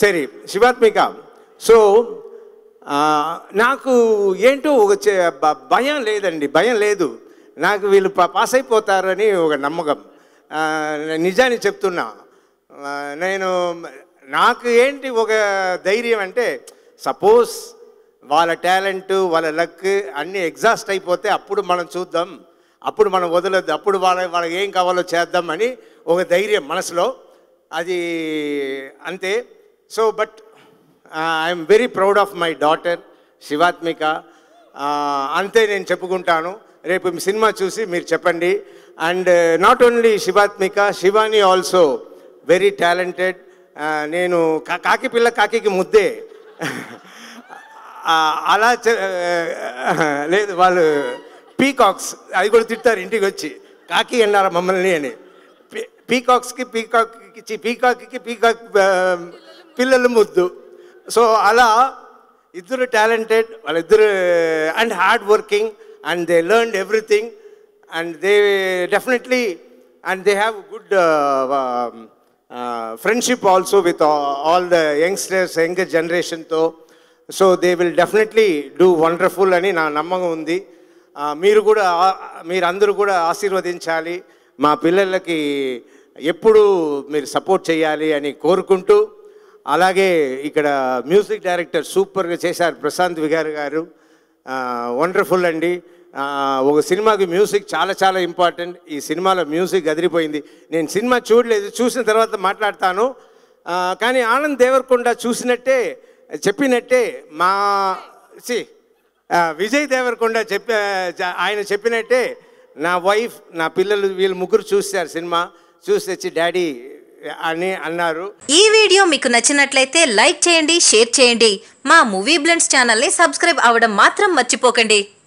సరే శివాత్మిక సో ఆ, నాకు ఏంటో ఒక చే- బ- భయం లేదండి భయం లేదు నాకు వీళ్ళు పా- పాస్ అయిపోతారని ఒక నమ్మకం ఆ, నిజాన్ని చెప్తున్నా ఆ, నేను నాకు ఏంటి ఒక ధైర్యం అంటే సపోజ్ వాళ్ళ టాలెంట్ వాళ్ళ లక్ అన్నీ ఎగ్జాస్ట్ అయిపోతే అప్పుడు మనం చూద్దాం అప్పుడు మనం వదలొద్దు అప్పుడు వాళ్ళ వాళ్ళకి ఏం కావాలో చేద్దాం అని ఒక ధైర్యం మనసులో అది అంతే so but I'm very proud of my daughter Shivathmika ఆ, అంతే నేను చెప్పుకుంటాను రేపు మీ సినిమా చూసి మీరు చెప్పండి and not only Shivathmika Shivani also very talented నేను కా- కాకి పిల్ల కాకికి ముద్దే ఆ, అలా చె- లేదు వాళ్ళు పీకాక్స్ అది కూడా తిట్టారు ఇంటికి వచ్చి కాకి అన్నారు మమ్మల్ని అని పీ- పీకాక్స్కి పీకాక్కి పీకాక్కి పీకాక్ ఆ, పిల్లలు ముద్దు సో అలా ఇద్దరు టాలెంటెడ్ వాళ్ళిద్దరు and hard working and they learn everything and they definitely and they have good friendship also with all the youngsters younger జనరేషన్తో so they will definitely do wonderful అని నా నమ్మకం ఉంది ఆ, మీరు కూడా ఆ- మీరందరూ కూడా ఆశీర్వదించాలి మా పిల్లలకి ఎప్పుడు మీరు సపోర్ట్ చేయాలి అని కోరుకుంటూ అలాగే ఇక్కడ మ్యూజిక్ డైరెక్టర్ సూపర్గా చేశారు ప్రశాంత్ విగార్ గారు వండర్ఫుల్ అండి ఆ, ఒక సినిమాకి మ్యూజిక్ చాలా చాలా ఇంపార్టెంట్ ఈ సినిమాలో మ్యూజిక్ అదిరిపోయింది నేను సినిమా చూడలేదు చూసిన తర్వాత మాట్లాడతాను ఆ, కానీ ఆనంద్ దేవరకొండ చూసినట్టే చెప్పినట్టే మా సి విజయ్ దేవరకొండ చెప్ప ఆయన చెప్పినట్టే నా వైఫ్ నా పిల్లలు వీళ్ళు ముగ్గురు చూశారు సినిమా చూసి వచ్చి డాడీ అని అన్నారు ఈ వీడియో మీకు నచ్చినట్లయితే లైక్ చేయండి షేర్ చేయండి మా మూవీ బ్లెండ్స్ ఛానల్ని సబ్స్క్రైబ్ అవ్వడం మాత్రం మర్చిపోకండి